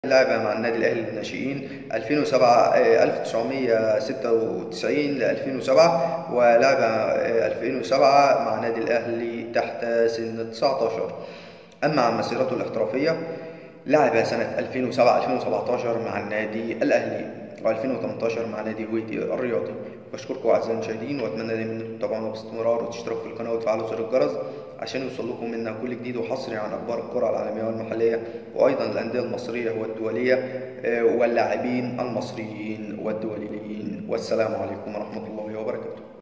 لعب مع النادي الاهلي للناشئين 2007 آه، 1996 ل 2007 ولعب آه، 2007 مع النادي الاهلي تحت سن 19 اما عن مسيرته الاحترافيه لعب سنة 2007 2017 مع النادي الاهلي و2018 مع نادي هويتي الرياضي بشكركم اعزائي المشاهدين واتمنى دايما انكم تتابعونا باستمرار وتشتركوا في القناه وتفعلوا زر الجرس عشان يوصل لكم منا كل جديد وحصري عن اخبار الكره العالميه والمحليه وايضا الانديه المصريه والدوليه آه، واللاعبين المصريين والدوليين والسلام عليكم ورحمه الله